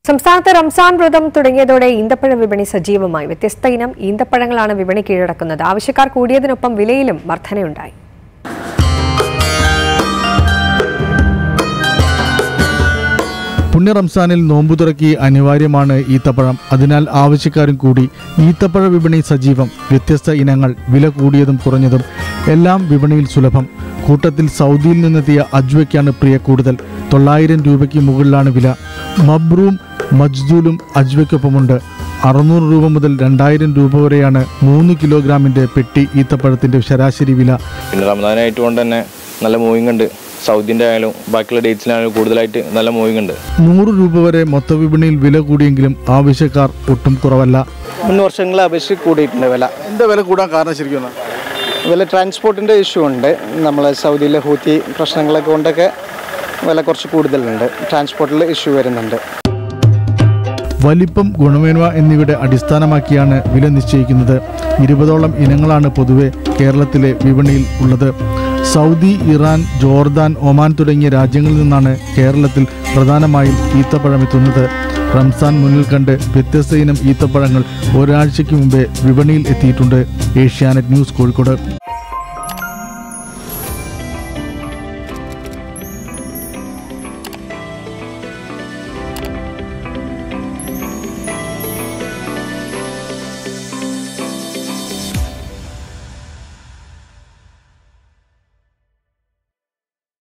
സംസ്ഥാനത്ത് റംസാൻ വ്രതം തുടങ്ങിയതോടെ ഈന്തപ്പഴ വിപണി സജീവമായി വ്യത്യസ്ത ഇനം ഈന്തപ്പഴങ്ങളാണ് വിപണി കീഴടക്കുന്നത് ആവശ്യക്കാർ കൂടിയതിനൊപ്പം വിലയിലും വർധനയുണ്ടായി പുണ്യ റംസാനിൽ നോമ്പു തുറക്കി അനിവാര്യമാണ് ഈത്തപ്പഴം അതിനാൽ ആവശ്യക്കാരും കൂടി ഈത്തപ്പഴ വിപണി സജീവം വ്യത്യസ്ത ഇനങ്ങൾ വില കൂടിയതും കുറഞ്ഞതും എല്ലാം വിപണിയിൽ സുലഭം കൂട്ടത്തിൽ സൗദിയിൽ നിന്നെത്തിയ അജ്വയ്ക്കാണ് പ്രിയ കൂടുതൽ തൊള്ളായിരം രൂപയ്ക്ക് മുകളിലാണ് വില മബ്രൂം മജ്ദൂലും അജ്വയ്ക്കൊപ്പമുണ്ട് അറുന്നൂറ് രൂപ മുതൽ രണ്ടായിരം രൂപ വരെയാണ് മൂന്ന് കിലോഗ്രാമിന്റെ പെട്ടി ഈത്തപ്പഴത്തിന്റെ ശരാശരി വില പിന്നെ റമദാനായിട്ട് കൊണ്ട് തന്നെ നല്ല മൂവിങ് ഉണ്ട് സൗദിൻ്റെ ആയാലും ബാക്കിയുള്ള ഡേറ്റ്സിലായാലും കൂടുതലായിട്ട് നല്ല മൂവിങ് ഉണ്ട് നൂറ് രൂപ വരെ മൊത്തവിപണിയിൽ വില കൂടിയെങ്കിലും ആവശ്യക്കാർ ഒട്ടും കുറവല്ല മുൻ വർഷങ്ങളെ അപേക്ഷിച്ച് കൂടിയിട്ടുണ്ട് വില എന്താ വില കൂടാൻ കാരണം ശരിക്കും വില ട്രാൻസ്പോർട്ടിൻ്റെ ഇഷ്യൂ ഉണ്ട് നമ്മളെ സൗദിയിലെ ഹൂത്തി പ്രശ്നങ്ങളൊക്കെ കൊണ്ടൊക്കെ വില കുറച്ച് കൂടുതലുണ്ട് ട്രാൻസ്പോർട്ടിൽ ഇഷ്യൂ വരുന്നുണ്ട് വലിപ്പം ഗുണമേന്മ എന്നിവയുടെ അടിസ്ഥാനമാക്കിയാണ് വില നിശ്ചയിക്കുന്നത് ഇരുപതോളം ഇനങ്ങളാണ് പൊതുവെ കേരളത്തിലെ വിപണിയിൽ ഉള്ളത് സൗദി ഇറാൻ ജോർദാൻ ഒമാൻ തുടങ്ങിയ രാജ്യങ്ങളിൽ നിന്നാണ് കേരളത്തിൽ പ്രധാനമായും ഈത്തപ്പഴം എത്തുന്നത് റംസാൻ മുന്നിൽ കണ്ട് വ്യത്യസ്ത ഇനം ഈത്തപ്പഴങ്ങൾ ഒരാഴ്ചയ്ക്ക് മുമ്പേ വിപണിയിൽ എത്തിയിട്ടുണ്ട് ഏഷ്യാനെറ്റ് ന്യൂസ് കോഴിക്കോട്